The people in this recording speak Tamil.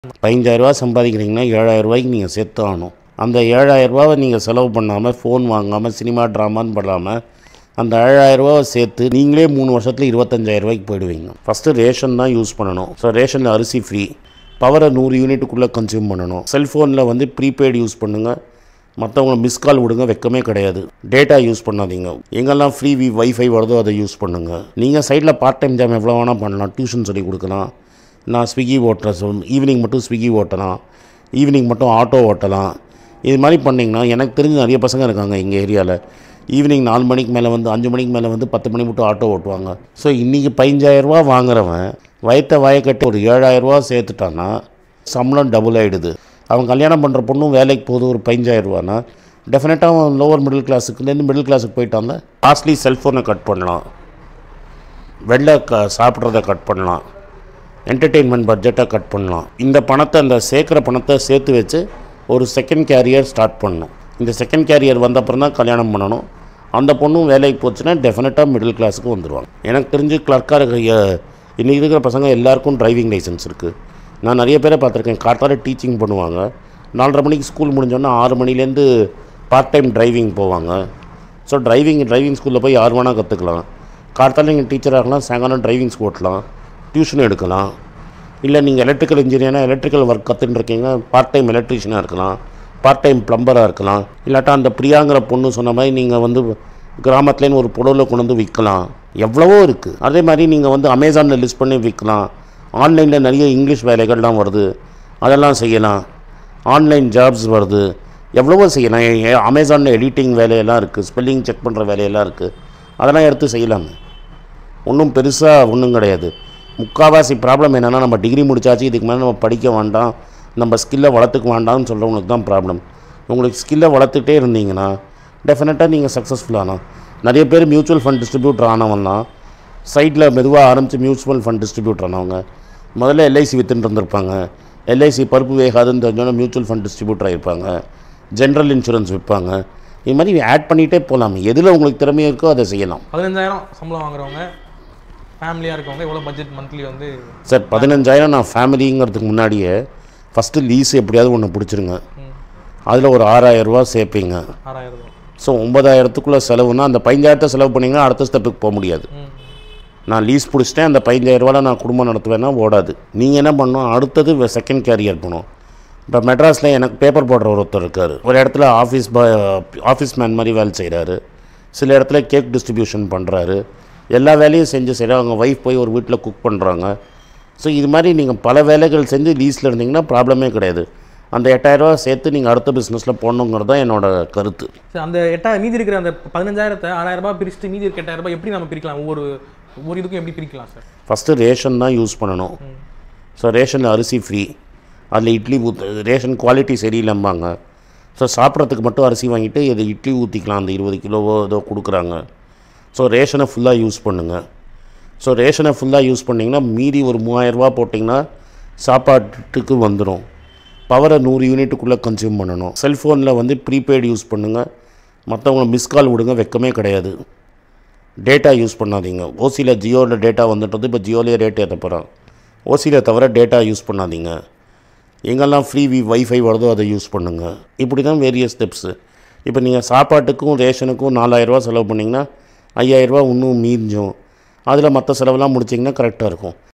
பதினஞ்சாயிரரூபா சம்பாதிக்கிறீங்கன்னா ஏழாயிரரூபாய்க்கு நீங்கள் சேர்த்து ஆகணும் அந்த ஏழாயிரரூபாவை நீங்கள் செலவு பண்ணாமல் ஃபோன் வாங்காமல் சினிமா ட்ராமான்னு பண்ணாமல் அந்த ஏழாயிரரூபாவை சேர்த்து நீங்களே மூணு வருஷத்தில் இருபத்தஞ்சாயிரரூபாய்க்கு போயிடுவீங்க ஃபஸ்ட்டு ரேஷன் தான் யூஸ் பண்ணணும் ஸோ ரேஷனில் அரிசி ஃப்ரீ பவரை நூறு யூனிட்டுக்குள்ளே கன்சியூம் பண்ணணும் செல்ஃபோனில் வந்து ப்ரீபெய்டு யூஸ் பண்ணுங்கள் மற்றவங்கள மிஸ் கால் விடுங்க வெக்கமே கிடையாது டேட்டா யூஸ் பண்ணாதீங்க எங்கெல்லாம் ஃப்ரீ வி வைஃபை வருதோ அதை யூஸ் பண்ணுங்கள் நீங்கள் சைடில் பார்ட் டைம் ஜாம் எவ்வளோ வேணால் பண்ணலாம் டியூஷன் சொல்லி கொடுக்கலாம் நான் ஸ்விக்கி ஓட்டுறேன் ஈவினிங் மட்டும் ஸ்விக்கி ஓட்டலாம் ஈவினிங் மட்டும் ஆட்டோ ஓட்டலாம் இது மாதிரி பண்ணிங்கன்னா எனக்கு தெரிஞ்ச நிறைய பசங்க இருக்காங்க எங்கள் ஏரியாவில் ஈவினிங் நாலு மணிக்கு மேலே வந்து அஞ்சு மணிக்கு மேலே வந்து பத்து மணி மட்டும் ஆட்டோ ஓட்டுவாங்க ஸோ இன்றைக்கி பதினஞ்சாயிரரூபா வாங்குறவன் வயிற்ற வாயை கட்டி ஒரு ஏழாயிரரூபா சேர்த்துட்டான்னா சம்பளம் டபுள் ஆகிடுது அவன் கல்யாணம் பண்ணுற பொண்ணும் வேலைக்கு போகுது ஒரு பதினஞ்சாயிரரூவானா டெஃபினட்டாக அவன் லோவர் மிடில் கிளாஸுக்குலேருந்து மிடில் கிளாஸுக்கு போயிட்டாங்க காஸ்ட்லி செல்ஃபோனை கட் பண்ணலாம் வெளில க சாப்பிட்றத கட் பண்ணலாம் என்டர்டெயின்மெண்ட் பட்ஜெட்டை கட் பண்ணலாம் இந்த பணத்தை அந்த சேர்க்குற பணத்தை சேர்த்து வச்சு ஒரு செகண்ட் கேரியர் ஸ்டார்ட் பண்ணணும் இந்த செகண்ட் கேரியர் வந்த அப்புறம் தான் கல்யாணம் பண்ணணும் அந்த பொண்ணும் வேலைக்கு போச்சுன்னா டெஃபினட்டாக மிடில் கிளாஸுக்கு வந்துடுவாங்க எனக்கு தெரிஞ்சு கிளர்க்காக இருக்க இன்றைக்கி இருக்கிற பசங்க எல்லாருக்கும் டிரைவிங் லைசன்ஸ் இருக்குது நான் நிறைய பேரை பார்த்துருக்கேன் கார்த்தால டீச்சிங் பண்ணுவாங்க நாலரை மணிக்கு ஸ்கூல் முடிஞ்சோன்னா ஆறு மணிலேருந்து பார்ட் டைம் டிரைவிங் போவாங்க ஸோ டிரைவிங் டிரைவிங் ஸ்கூலில் போய் யார் வேணால் கற்றுக்கலாம் கார்த்தால நீங்கள் டீச்சராக இருக்கலாம் சாயங்காலம் டிரைவிங் ஓட்டலாம் டியூஷன் எடுக்கலாம் இல்லை நீங்கள் எலக்ட்ரிக்கல் இன்ஜினியர்னா எலக்ட்ரிக்கல் ஒர்க் கற்றுன்னு இருக்கீங்க பார்ட் டைம் எலக்ட்ரிஷியனாக இருக்கலாம் பார்ட் டைம் ப்ளம்பராக இருக்கலாம் இல்லாட்டா அந்த பிரியாங்கிற பொண்ணு சொன்ன மாதிரி நீங்கள் வந்து கிராமத்துலேன்னு ஒரு பொருளை கொண்டு வந்து விற்கலாம் எவ்வளவோ இருக்குது அதே மாதிரி நீங்கள் வந்து அமேசானில் லிஸ்ட் பண்ணி விற்கலாம் ஆன்லைனில் நிறைய இங்கிலீஷ் வேலைகள்லாம் வருது அதெல்லாம் செய்யலாம் ஆன்லைன் ஜாப்ஸ் வருது எவ்வளவோ செய்யலாம் அமேசானில் எடிட்டிங் வேலையெல்லாம் இருக்குது ஸ்பெல்லிங் செக் பண்ணுற வேலையெல்லாம் இருக்குது அதெல்லாம் எடுத்து செய்யலாமே ஒன்றும் பெருசாக ஒன்றும் கிடையாது முக்கால்வாசி ப்ராப்ளம் என்னென்னா நம்ம டிகிரி முடிச்சாச்சு இதுக்கு மேலே நம்ம படிக்க வேண்டாம் நம்ம ஸ்கில்லை வளர்த்துக்க வேண்டாம்னு சொல்கிறவங்களுக்கு தான் ப்ராப்ளம் உங்களுக்கு ஸ்கில்லை வளர்த்துட்டே இருந்தீங்கன்னா டெஃபினட்டாக நீங்கள் சக்ஸஸ்ஃபுல் ஆகலாம் நிறைய பேர் மியூச்சுவல் ஃபண்ட் டிஸ்ட்ரிபியூட்டர் ஆனவங்கலாம் சைட்டில் மெதுவாக ஆரம்பித்து மியூச்சுவல் ஃபண்ட் டிஸ்ட்ரிபியூட்டர் ஆனவங்க முதல்ல எல்ஐசி வித்துன்னு இருந்திருப்பாங்க எல்ஐசி பருப்பு வேகாதுன்னு தெரிஞ்சோன்னா மியூச்சுவல் ஃபண்ட் டிஸ்ட்ரிபியூட்டர் ஆகிருப்பாங்க ஜென்ரல் இன்சூரன்ஸ் விற்பாங்க இது மாதிரி ஆட் பண்ணிகிட்டே போகலாம் எதில் உங்களுக்கு திறமை இருக்கோ அதை செய்யலாம் பதினஞ்சாயிரம் சம்பளம் வாங்குறவங்க ஃபேமிலியாக இருக்கவங்க எவ்வளோ பட்ஜெட் மந்த்லி வந்து சார் பதினஞ்சாயிரம் நான் ஃபேமிலிங்கிறதுக்கு முன்னாடியே ஃபஸ்ட்டு லீஸ் எப்படியாவது ஒன்று பிடிச்சிருங்க ம், அதில் ஒரு ஆறாயிரரூவா சேர்ப்பீங்க ஆறாயிரம் ரூபாய். ஸோ ஒம்பதாயிரத்துக்குள்ளே செலவுனா அந்த பதினஞ்சாயிரத்தை செலவு பண்ணிங்கன்னா அடுத்த ஸ்டெப்புக்கு போக முடியாது ம் நான் லீஸ் பிடிச்சிட்டேன் அந்த பதினஞ்சாயிரரூவாவில் நான் குடும்பம் நடத்துவேன்னா ஓடாது நீங்கள் என்ன பண்ணணும் அடுத்தது செகண்ட் கேரியர் போகணும் இப்போ மெட்ராஸில் எனக்கு பேப்பர் போடுற ஒருத்தர் இருக்கார் ஒரு இடத்துல ஆஃபீஸ் பாய் ஆஃபீஸ் மேன் மாதிரி வேலை செய்கிறாரு சில இடத்துல கேக் டிஸ்ட்ரிபியூஷன் பண்ணுறாரு எல்லா வேலையும் செஞ்சு செய்கிறாங்க அவங்க ஒய்ஃப் போய் ஒரு வீட்டில் குக் பண்ணுறாங்க ஸோ இது மாதிரி நீங்கள் பல வேலைகள் செஞ்சு லீஸில் இருந்தீங்கன்னா ப்ராப்ளமே கிடையாது அந்த எட்டாயிரரூவா சேர்த்து நீங்கள் அடுத்த பிஸ்னஸில் போடணுங்கிறது தான் என்னோட கருத்து சரி அந்த எட்டாயிரம் மீதி இருக்கிற அந்த பதினஞ்சாயிரத்தை ஆறாயிரம் ரூபாய் பிரிச்சுட்டு மீதி இருக்க எட்டாயிரம் ரூபாய் எப்படி நம்ம பிரிக்கலாம் ஒவ்வொரு ஒவ்வொரு இதுக்கும் எப்படி பிரிக்கலாம் சார் ஃபஸ்ட்டு ரேஷன் தான் யூஸ் பண்ணணும் ஸோ ரேஷனில் அரிசி ஃப்ரீ அதில் இட்லி ஊற்று ரேஷன் குவாலிட்டி சரியில்லைம்பாங்க ஸோ சாப்பிட்றதுக்கு மட்டும் அரிசி வாங்கிட்டு இது இட்லி ஊற்றிக்கலாம் அந்த இருபது கிலோவோ ஏதோ கொடுக்குறாங்க ஸோ ரேஷனை ஃபுல்லாக யூஸ் பண்ணுங்கள் ஸோ ரேஷனை ஃபுல்லாக யூஸ் பண்ணிங்கன்னா மீதி ஒரு மூவாயிரரூபா போட்டிங்கன்னா சாப்பாட்டுக்கு வந்துடும் பவரை நூறு யூனிட்டுக்குள்ளே கன்சியூம் பண்ணணும் செல்ஃபோனில் வந்து ப்ரீபெய்டு யூஸ் பண்ணுங்கள் மற்றவங்கள மிஸ் கால் விடுங்க வெக்கமே கிடையாது டேட்டா யூஸ் பண்ணாதீங்க ஓசியில் ஜியோவில் டேட்டா வந்துட்டது இப்போ ஜியோலேயே ரேட் ஏற்ற போகிறான் ஓசியில் தவிர டேட்டா யூஸ் பண்ணாதீங்க எங்கெல்லாம் ஃப்ரீ வி வைஃபை வருதோ அதை யூஸ் பண்ணுங்கள் இப்படி தான் வேரியஸ் ஸ்டெப்ஸு இப்போ நீங்கள் சாப்பாட்டுக்கும் ரேஷனுக்கும் நாலாயிரரூவா செலவு பண்ணிங்கன்னா ஐயாயிரரூவா இன்னும் மீஞ்சும் அதில் மற்ற செலவெல்லாம் முடிச்சிங்கன்னா கரெக்டாக இருக்கும்